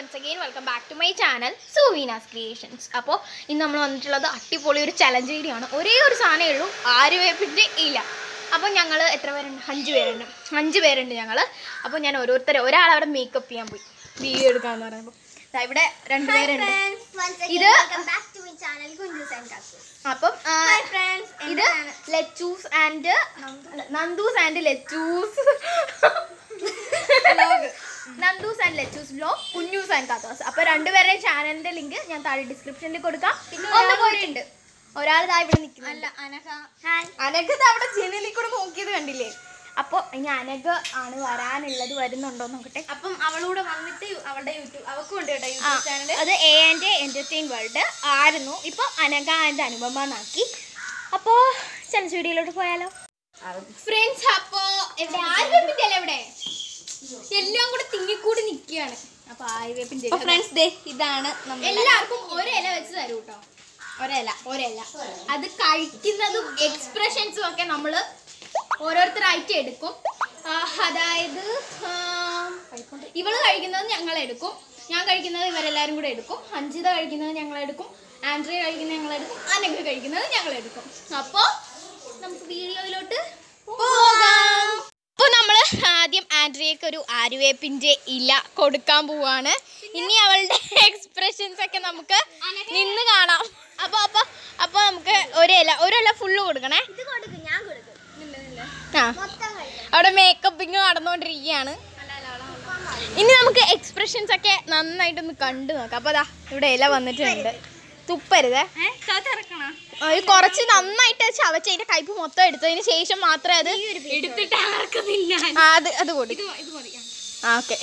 Once again welcome back to my channel സൂവീനാസ് creations അപ്പോൾ ഇന്ന് നമ്മൾ വന്നിട്ടുള്ളത് അടിപൊളി ഒരു ചലഞ്ച് വീഡിയോ ആണ് ഒരേ ഒരു സാധനമേ ഉള്ളൂ ആര് വേപ്പിൻ്റെ ഇല്ല അപ്പോൾ ഞങ്ങൾ എത്ര പേരുണ്ട് അഞ്ച് പേരുണ്ട് അഞ്ച് പേരുണ്ട് ഞങ്ങൾ അപ്പോൾ ഞാൻ ഓരോരുത്തരെ ഒരാൾ അവിടെ മേക്കപ്പ് ചെയ്യാൻ പോയി വീഡിയോ എടുക്കാമെന്ന് പറയുമ്പോൾ ദാ ഇവിടെ രണ്ടുപേരുണ്ട് ഇത് അപ്പം ആ, ഇത് Lechus and Nandus and Lechus Nandus and Lechus ബ്ലോ കുഞ്ഞൂസ് ആൻഡ് കാത്തോസ് അപ്പൊ രണ്ടുപേരുടെയും ചാനലിന്റെ ലിങ്ക് ഞാൻ താഴെ ഡിസ്ക്രിപ്ഷനിൽ കൊടുക്കാം ഒന്ന് പോയിട്ടുണ്ട് ഒരാൾ ഇതാ ഇവിടെ നിൽക്കുന്നില്ല അനഘ ദാ അവിടെ ജനലിൽ കൂടെ നോക്കിയത് കണ്ടില്ലേ അപ്പോൾ ഇനി അനഘ ആണ് വരാനുള്ളത് വരുന്നുണ്ടോ നോക്കട്ടെ അപ്പം അവളൂടെ വന്നിട്ട് അവളുടെ യൂട്യൂബ് അവക്കും ഉണ്ട് കേട്ടോ ആ, യൂട്യൂബ് ചാനൽ അത് എ ആൻഡ് എൻ്റർടൈൻ വേൾഡ് ആയിരുന്നു ഇപ്പോൾ അനഘ ആൻഡ് അനുപമ എന്നാക്കി അപ്പോൾ ചലഞ്ച് വീഡിയോയിലോട്ട് പോയാലോ ഫ്രണ്ട്സ് അപ്പോൾ എവിടെ ആര്യവേപ്പിൻ്റെ അല്ല എവിടെ എല്ലാം കൂടെ തിങ്ങിക്കൂടി നിൽക്കുകയാണ് അപ്പോൾ ആര്യവേപ്പിൻ്റെ അപ്പൊ ഫ്രണ്ട്സ് ദേ ഇതാണ് നമ്മുടെ എല്ലാവർക്കും ഒരില വെച്ച് തരൂ കേട്ടോ ഒരല ഒരല അത് കഴിക്കുന്നതും എക്സ്പ്രഷൻസും ഒക്കെ നമ്മൾ ഓരോരുത്തരായിട്ട് എടുക്കും ആ, അതായത് ആ, ഇവള് കഴിക്കുന്നത് ഞങ്ങൾ എടുക്കും ഞാൻ കഴിക്കുന്നത് ഇവരെല്ലാരും കൂടെ എടുക്കും അഞ്ചിത കഴിക്കുന്നത് ഞങ്ങൾ എടുക്കും ആൻഡ്രിയ കഴിക്കുന്നത് ഞങ്ങൾ എടുക്കും അനഘ കഴിക്കുന്നത് ഞങ്ങൾ എടുക്കും അപ്പോൾ നമുക്ക് വീഡിയോയിലോട്ട് പോകാം അപ്പോൾ നമ്മൾ ആദ്യം ആൻഡ്രിയക്ക് ഒരു ആര്യവേപ്പിൻ്റെ ഇല കൊടുക്കാൻ പോവാണ് ഇനി അവളുടെ എക്സ്പ്രഷൻസ് ഒക്കെ നമുക്ക് നിന്ന് കാണാം അപ്പോൾ അപ്പോൾ അപ്പോൾ നമുക്ക് ഒരു ഇല ഒരു ഇല ഫുള്ള് കൊടുക്കണേ ആ അവിടെ മേക്കപ്പിങ് നടന്നുകൊണ്ടിരിക്കുകയാണ് ഇനി നമുക്ക് എക്സ്പ്രഷൻസ് ഒക്കെ നന്നായിട്ടൊന്ന് കണ്ടു നോക്കാം അപ്പോൾ അതാ ഇവിടെ ഇല വന്നിട്ടുണ്ട് തുപ്പരുതേ കാത്തിറക്കണം ഒരു കുറച്ച് നന്നായിട്ട് ചവച്ച് അതിന്റെ കയ്പ് മൊത്തം എടുത്തതിന് ശേഷം മാത്രമേ അത് എടുത്തിട്ട് ആർക്കുന്നില്ല ആ, അത് അത് കൊടുക്കും ഇത് മതി ആ ഓക്കെ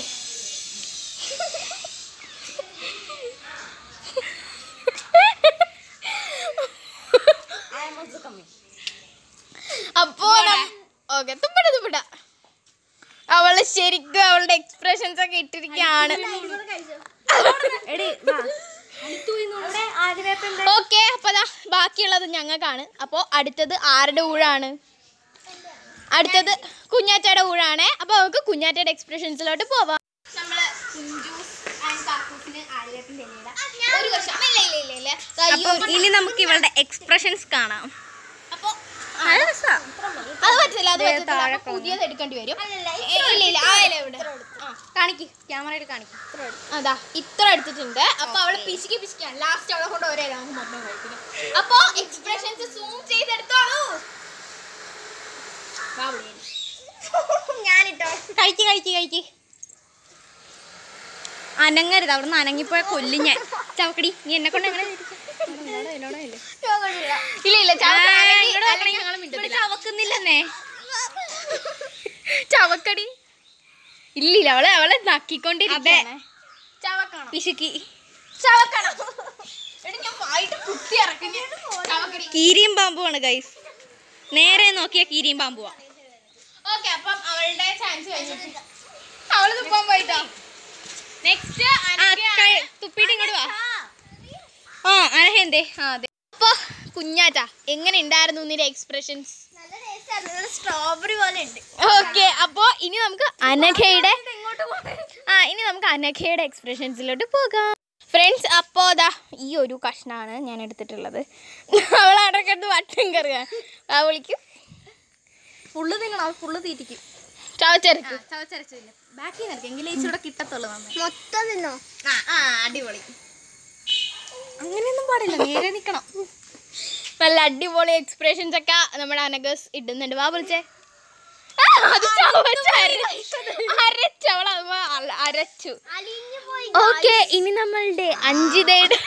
അപ്പോ ഓക്കെ തുപ്പട തുപ്പട അവള് ശരിക്കും അവളുടെ എക്സ്പ്രഷൻസ് ഒക്കെ ഇട്ടിരിക്കുകയാണ് ഓക്കെ അപ്പൊ ദാ ബാക്കിയുള്ളത് ഞങ്ങൾക്കാണ് അപ്പോൾ അടുത്തത് ആരുടെ ഊഴാണ് അടുത്തത് കുഞ്ഞാറ്റയുടെ ഊഴാണ് അപ്പൊ നമുക്ക് കുഞ്ഞാറ്റയുടെ എക്സ്പ്രഷൻസിലോട്ട് പോവാം നമ്മള് കുഞ്ചൂസ് ആൻഡ് കാക്കൂസിന് ആര്യവേപ്പിന്റെ ഇലയിടാം. ഒരു വർഷം ഇല്ല ഇല്ല ഇല്ല ഇല്ല ദാ ഈ അപ്പം ഒരു- ഇനി നമുക്ക് ഇവളുടെ എക്സ്പ്രഷൻസ് കാണാം അപ്പൊ അത് പറ്റില്ല അത് പറ്റത്തില്ല അപ്പൊ പുതിയത് എടുക്കേണ്ടി വരും ഏ, ഇല്ല ഇല്ല ആ ഇല ഇവിടെ ആ കാണിക്ക് ക്യാമറയിൽ കാണിക്കും അതാ ഇത്ര എടുത്തിട്ടുണ്ട് അപ്പൊ അവള് പിശുക്കി പിശുക്കിയാണ് ലാസ്റ്റ് അവളെ കൊണ്ട് ഒരേ നമുക്ക് മൊത്തം കഴിക്കുന്നത് അപ്പൊ എക്സ്പ്രഷൻസ് സൂം ചെയ്തെടുത്തോളൂ വാ വിളിയേ. ഞാനിട്ടോ കഴിക്ക് കഴിക്ക് കഴിക്ക് അനങ്ങരുത് അവിടുന്ന് അനങ്ങിപ്പോയ കൊല്ലും ഞാൻ ചവക്കടി നീ എന്നെ കൊണ്ട് എങ്ങനെ ഇല്ല ഇല്ല ചവക്കണമെങ്കിൽ- അല്ലെങ്കിൽ ഞങ്ങള് മിണ്ടത്തില്ല. ചവക്കുന്നില്ലെന്നേ ചവക്കടി ഇല്ലില്ല അവളെ അവളെ നക്കിക്കൊണ്ടിരിക്കുകയാണ് ചവക്കണം പിശുക്കി ചവക്കണം എടി ഞാൻ വായിട്ട് കുത്തി ഇറക്കും ഞാൻ. ചവക്കടി കീരിയും പാമ്പുമാണ് ഗൈസ് നേരെ നോക്കിയ കീരിയും പാമ്പുവാ ഓക്കെ അപ്പം അവളുടെ ചാൻസ് കഴിഞ്ഞിട്ട് അവള് തുപ്പാൻ പോയിട്ടോ നെക്സ്റ്റ് ആ, കഴി- തുപ്പിയിട്ട് ഇങ്ങോട്ട് വാ ആ അനഹ എന്തേ ആ അതെ അപ്പൊ കുഞ്ഞാറ്റ എങ്ങനെ ഉണ്ടായിരുന്നു നിന്റെ എക്സ്പ്രഷൻസ് സ്ട്രോബെറി പോലെ ഉണ്ട് ഓക്കെ അപ്പോ ഇനി നമുക്ക് അനഘയുടെ ആ ഇനി നമുക്ക് അനഘയുടെ എക്സ്പ്രഷൻസിലോട്ട് പോകാം ഫ്രണ്ട്സ് അപ്പോൾ അതാ ഈ ഒരു കഷ്ണാണ് ഞാൻ എടുത്തിട്ടുള്ളത് അവൾ അടക്കത്ത് വട്ടം കയറുക ആ വിളിക്കും ഫുള്ള് തിന്നണം ഫുള്ള് തീറ്റിക്കും ചവച്ചരക്ക് ചവച്ചരച്ചില്ല ബാക്കി നിൽക്കും എങ്കിലും ഇച്ചിരി കിട്ടത്തുള്ളൂ നമ്മൾ മൊത്തം തിന്നോ ആ ആ അടിപൊളി അങ്ങനെയൊന്നും പാടില്ല നേരെ നിൽക്കണം നല്ല അടിപൊളി എക്സ്പ്രഷൻസ് ഒക്കെ നമ്മുടെ അനഗസ് ഇടുന്നുണ്ട് വാ വിളിച്ചേ ആ, അത് ചവച്ച് അര- അരച്ചവൾ അത് അല- അരച്ചു ഓക്കെ ഇനി നമ്മളുടെ അഞ്ചിതയുടെ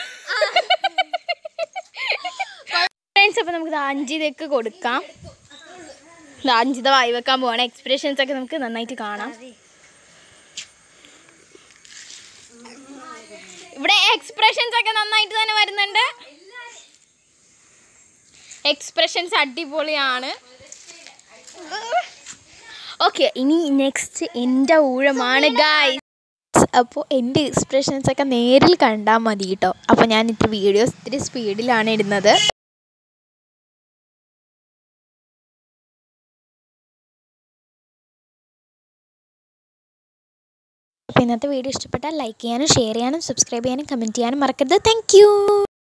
ഫ്രണ്ട്സ് അപ്പൊ നമുക്ക് ദാ അഞ്ചിതയ്ക്ക് കൊടുക്കാം ദാ അഞ്ചിത വായി വെക്കാൻ പോവാണ് എക്സ്പ്രഷൻസ് ഒക്കെ നമുക്ക് നന്നായിട്ട് കാണാം ഇവിടെ എക്സ്പ്രഷൻസ് ഒക്കെ നന്നായിട്ട് തന്നെ വരുന്നുണ്ട് എക്സ്പ്രഷൻസ് അടിപൊളിയാണ് ഓക്കെ ഇനി നെക്സ്റ്റ് എൻ്റെ ഊഴമാണ് ഗായ്സ് അപ്പോൾ എൻ്റെ എക്സ്പ്രഷൻസ് ഒക്കെ നേരിൽ കണ്ടാൽ മതി കേട്ടോ അപ്പോൾ ഞാൻ ഇത്തിരി വീഡിയോസ് ഇത്തിരി സ്പീഡിലാണ് ഇടുന്നത് അപ്പോൾ ഇന്നത്തെ വീഡിയോ ഇഷ്ടപ്പെട്ടാൽ ലൈക്ക് ചെയ്യാനും ഷെയർ ചെയ്യാനും സബ്സ്ക്രൈബ് ചെയ്യാനും കമൻറ്റ് ചെയ്യാനും മറക്കരുത് താങ്ക്